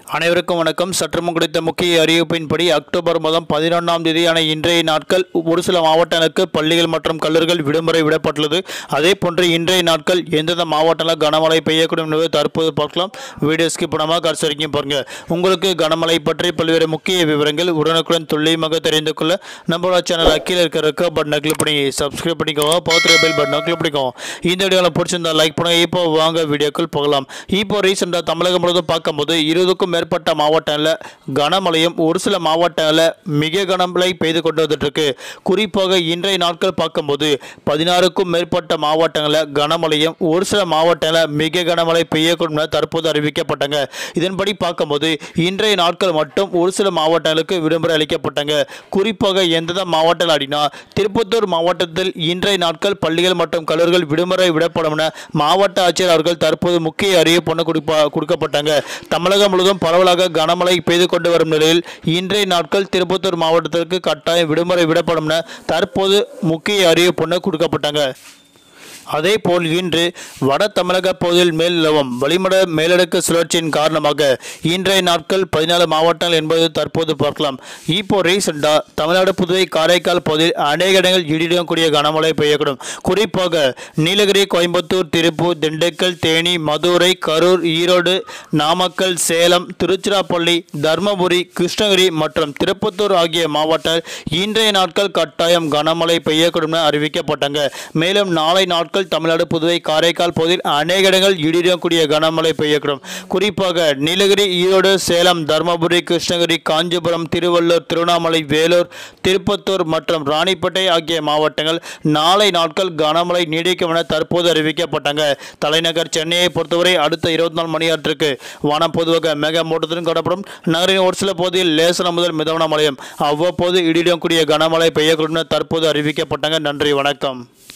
அனைவருக்கும் வணக்கம் சற்றுமுன் கிடைத்த முக்கிய அறிவிப்பின்படி அக்டோபர் மாதம் பதினொன்றாம் தேதியான இன்றைய நாட்கள் ஒரு சில மாவட்டங்களுக்கு பள்ளிகள் மற்றும் கல்லூரிகள் விடுமுறை விடப்பட்டுள்ளது அதே போன்று இன்றைய நாட்கள் எந்தெந்த மாவட்டங்களில் கனமழை பெய்யக்கூடும் என்பதை தற்போது பார்க்கலாம் வீடியோ ஸ்கிப் பண்ணாமல் கடைசி வரைக்கும் பாருங்க உங்களுக்கு கனமழை பற்றி பல்வேறு முக்கிய விவரங்கள் உடனுக்குடன் துல்லியமாக தெரிந்து கொள்ள நம்மளோட சேனல் கீழே இருக்கிற இருக்க பட்டனை கிளிக் பண்ணி சப்ஸ்கிரைப் பண்ணிக்கோங்க பக்கத்தில் பெல் பட்டனை கிளிக் பண்ணிக்கோங்க இந்த வீடியோவில் பிடிச்சிருந்தா லைக் பண்ணுங்க இப்போ வாங்க வீடியோக்கள் போகலாம் இப்போ ரீசெண்டாக தமிழகம் முழுவதும் பார்க்கும்போது இருபதுக்கும் மேற்பட்ட மாவட்டங்களில் கனமழையும் ஒரு சில மாவட்டங்களில் மிக கனமழை பெய்து கொண்டு வந்துட்டு இருக்கு குறிப்பாக இன்றைய நாட்கள் பார்க்கும்போது பதினாறுக்கும் மேற்பட்ட மாவட்டங்களில் கனமழையும் ஒரு சில மாவட்டங்களில் மிக கனமழை பெய்யக்கூடும் என தற்போது அறிவிக்கப்பட்டாங்க இதன்படி பார்க்கும்போது இன்றைய நாட்கள் மட்டும் ஒரு சில மாவட்டங்களுக்கு விடுமுறை அளிக்கப்பட்டாங்க குறிப்பாக எந்தெந்த மாவட்டங்கள் அப்படின்னா திருப்பத்தூர் மாவட்டத்தில் இன்றைய நாட்கள் பள்ளிகள் மற்றும் கல்லூரிகள் விடுமுறை விடப்படும் என மாவட்ட ஆட்சியர் அவர்கள் தற்போது முக்கிய அறிவிப்பு ஒன்று கொடுப்பா கொடுக்கப்பட்டாங்க தமிழகம் முழுவதும் பரவலாக கனமழை பெய்து கொண்டு வரும் நிலையில் இன்றைய நாட்கள் திருப்பத்தூர் மாவட்டத்திற்கு கட்டாயம் விடுமுறை விடப்படும் என தற்போது முக்கிய அறிவிப்பு ஒன்று கொடுக்கப்பட்டாங்க அதே போல் இன்று வட தமிழக பகுதியில் மேல் நிலவும் வளிமட மேலடுக்கு சுழற்சியின் காரணமாக இன்றைய நாட்கள் பதினாலு மாவட்டங்கள் என்பது தற்போது பார்க்கலாம் இப்போ ரீசெண்டாக தமிழ்நாடு புதுவை காரைக்கால் பகுதியில் அநேக இடங்கள் இடியுடன் கூடிய கனமழை பெய்யக்கூடும் குறிப்பாக நீலகிரி கோயம்புத்தூர் திருப்பூர் திண்டுக்கல் தேனி மதுரை கரூர் ஈரோடு நாமக்கல் சேலம் திருச்சிராப்பள்ளி தர்மபுரி கிருஷ்ணகிரி மற்றும் திருப்பத்தூர் ஆகிய மாவட்டங்கள் இன்றைய நாட்கள் கட்டாயம் கனமழை பெய்யக்கூடும் என அறிவிக்கப்பட்டாங்க மேலும் நாளை நாட்கள் தமிழ்நாடு புதுவை காரைக்கால் பகுதியில் அநேக இடங்கள் இடியுடன் கூடிய கனமழை பெய்யக்கூடும் குறிப்பாக நீலகிரி ஈரோடு சேலம் தர்மபுரி கிருஷ்ணகிரி காஞ்சிபுரம் திருவள்ளூர் திருவண்ணாமலை வேலூர் திருப்பத்தூர் மற்றும் ராணிப்பேட்டை ஆகிய மாவட்டங்கள் நாளை நாட்கள் கனமழை நீடிக்கும் என தற்போது அறிவிக்கப்பட்டாங்க தலைநகர் சென்னையை பொறுத்தவரை அடுத்த இருபத்தி நாலு மணி நேரத்திற்கு வானம் பொதுவாக மேக மூட்டத்துடன் காணப்படும் நகரின் ஒரு சில பகுதியில் லேசன முதல் மிதமான மழையும் அவ்வப்போது இடியுடன் கூடிய கனமழை பெய்யக்கூடும் என தற்போது அறிவிக்கப்பட்டாங்க நன்றி வணக்கம்